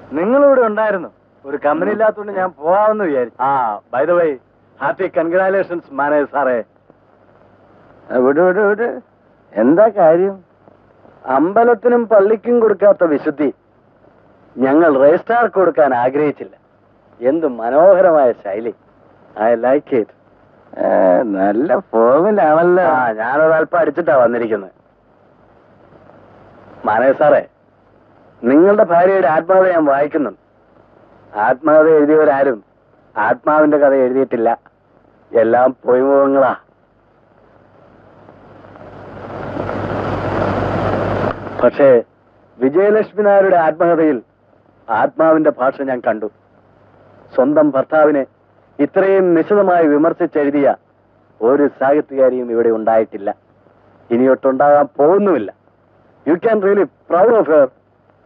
നിങ്ങളിവിടെ ഉണ്ടായിരുന്നു ഒരു കമ്പനി ഇല്ലാത്തതുകൊണ്ട് ഞാൻ പോവാമെന്ന് വിചാരിച്ചു ആ by the way happy congratulations manage സാറേ വിട് വിട് വിട് എന്താ കാര്യം അമ്പലത്തിനും പള്ളിക്കും കൊടുക്കാത്ത വിശുദ്ധി ഞങ്ങൾ രജിസ്ട്രാർക്ക് കൊടുക്കാൻ ആഗ്രഹിച്ചില്ല എന്ത് മനോഹരമായ ശൈലി ഐ ലൈക്ക് ഇറ്റ് നല്ല ഫോമിലാണല്ലോ ആ ഞാനൊരൽപ്പം അടിച്ചിട്ടാ വന്നിരിക്കുന്നത് മാനേജ് സാറേ നിങ്ങളുടെ ഭാര്യയുടെ ആത്മകഥ ഞാൻ വായിക്കുന്നുണ്ട് ആത്മകഥ എഴുതിയവരാരും ആത്മാവിന്റെ കഥ എഴുതിയിട്ടില്ല എല്ലാം പൊയ്മുഖങ്ങളാ പക്ഷേ വിജയലക്ഷ്മി നായരുടെ ആത്മകഥയിൽ ആത്മാവിന്റെ ഭാഷ ഞാൻ കണ്ടു സ്വന്തം ഭർത്താവിനെ ഇത്രയും നിശിതമായി വിമർശിച്ചെഴുതിയ ഒരു സാഹിത്യകാരിയും ഇവിടെ ഉണ്ടായിട്ടില്ല ഇനിയൊട്ടുണ്ടാകാൻ പോകുന്നുമില്ല you can really proud of her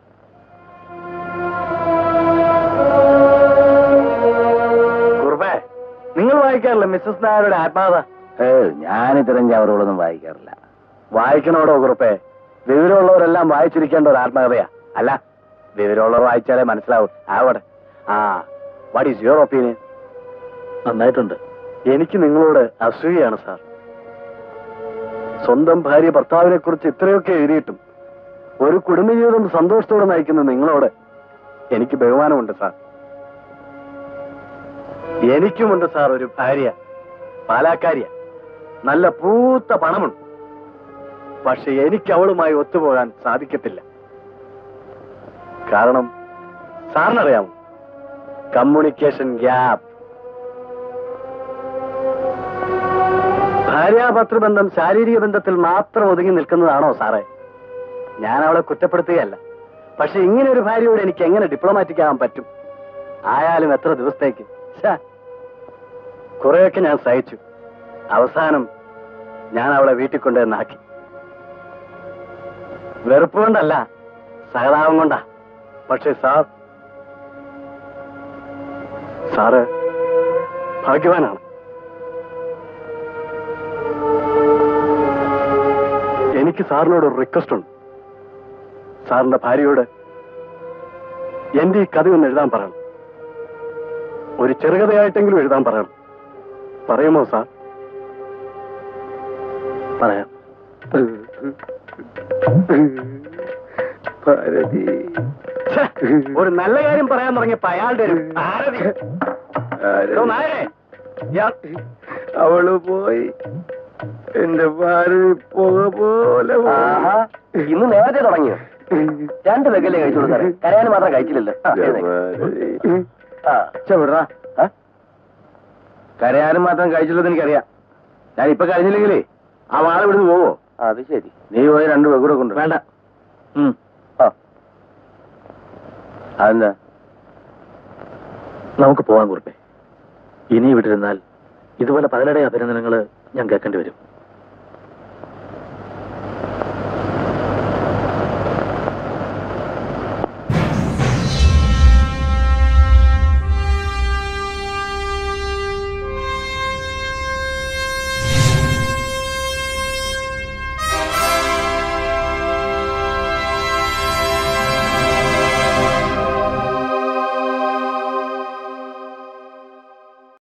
കുറുപ്പേ നിങ്ങൾ വായിക്കാറില്ല മിസ്സസ് നായരുടെ ആത്മകഥ ഞാൻ ഇത്തരം ചവറുകളൊന്നും വായിക്കാറില്ല വായിക്കണോടോ കുറുപ്പേ വിവരമുള്ളവരെല്ലാം വായിച്ചിരിക്കേണ്ട ഒരു ആത്മകഥയാ അല്ല വിവരമുള്ളവർ വായിച്ചാലേ മനസ്സിലാവും ആവട്ടെ ആ വാട്ട് ഈസ് യുവർ ഒപ്പീനിയൻ നന്നായിട്ടുണ്ട് എനിക്ക് നിങ്ങളോട് അസൂയാണ് സാർ സ്വന്തം ഭാര്യ ഭർത്താവിനെ കുറിച്ച് ഇത്രയൊക്കെ എഴുതിയിട്ടും ഒരു കുടുംബജീവിതം സന്തോഷത്തോടെ നയിക്കുന്ന നിങ്ങളോട് എനിക്ക് ബഹുമാനമുണ്ട് സാർ എനിക്കുമുണ്ട് സാർ ഒരു ഭാര്യ പാലാക്കാരിയ നല്ല പൂത്ത പണമുണ്ട് പക്ഷെ എനിക്ക് അവളുമായി ഒത്തുപോകാൻ സാധിക്കത്തില്ല കാരണം സാറിനറിയാമോ കമ്മ്യൂണിക്കേഷൻ ഗ്യാപ്പ് ഭാര്യാഭർത്തൃബന്ധം ശാരീരിക ബന്ധത്തിൽ മാത്രം ഒതുങ്ങി നിൽക്കുന്നതാണോ സാറേ ഞാൻ അവളെ കുറ്റപ്പെടുത്തുകയല്ല പക്ഷെ ഇങ്ങനെ ഒരു ഭാര്യയോട് എനിക്ക് എങ്ങനെ ഡിപ്ലോമാറ്റിക് ആവാൻ പറ്റും ആയാലും എത്ര ദിവസത്തേക്ക് ഛെ, കുറെയൊക്കെ ഞാൻ സഹിച്ചു അവസാനം ഞാൻ അവളെ വീട്ടിൽ കൊണ്ടുവന്നാക്കി വെറുപ്പ് കൊണ്ടല്ല സഹതാപം കൊണ്ടാ പക്ഷെ സാർ സാറ് ഭാഗ്യവാനാണ് എനിക്ക് സാറിനോട് ഒരു റിക്വസ്റ്റ് ഉണ്ട് സാറിന്റെ ഭാര്യയോട് എന്റെ ഈ കഥയൊന്ന് എഴുതാൻ പറയണം ഒരു ചെറുകഥയായിട്ടെങ്കിലും എഴുതാൻ പറയണം പറയുമോ സാർ പറയാം ഭാരതി ഛെ, ഒരു നല്ല കാര്യം പറയാൻ തുടങ്ങിയപ്പോ അയാളുടെ ഒരു ഭാരതി എടോ നായരെ, ഇയാൾ- അവള് പോയി എന്റെ ഭാരതി പുക പോലെ പോയി. ആഹാ, ഇന്ന് നേരത്തെ തുടങ്ങിയോ രണ്ട് വെക്കല്ലേ കഴിച്ചോളൂ സാറേ കരയാൻ മാത്രം കഴിച്ചില്ലല്ലോ ആ, എഴുന്നേക്ക്. ഭാരതി. ആ, ഛെ, വിടടാ. ആ? കരയാനും മാത്രം കഴിച്ചുള്ളത് എനിക്കറിയാം ഞാൻ ഇപ്പൊ കഴിഞ്ഞില്ലെങ്കിലേ ആ വാള ഇവിടുന്ന് പോവോ അത് ശരി നീ പോയി രണ്ടു വെക്കൂടെ കൊണ്ട് വേണ്ട ആ അതെന്താ നമുക്ക് പോവാൻ കുറിപ്പേ ഇനി ഇവിടെ ഇരുന്നാൽ ഇതുപോലെ പലരുടെ അഭിനന്ദനങ്ങൾ ഞാൻ കേൾക്കേണ്ടി വരും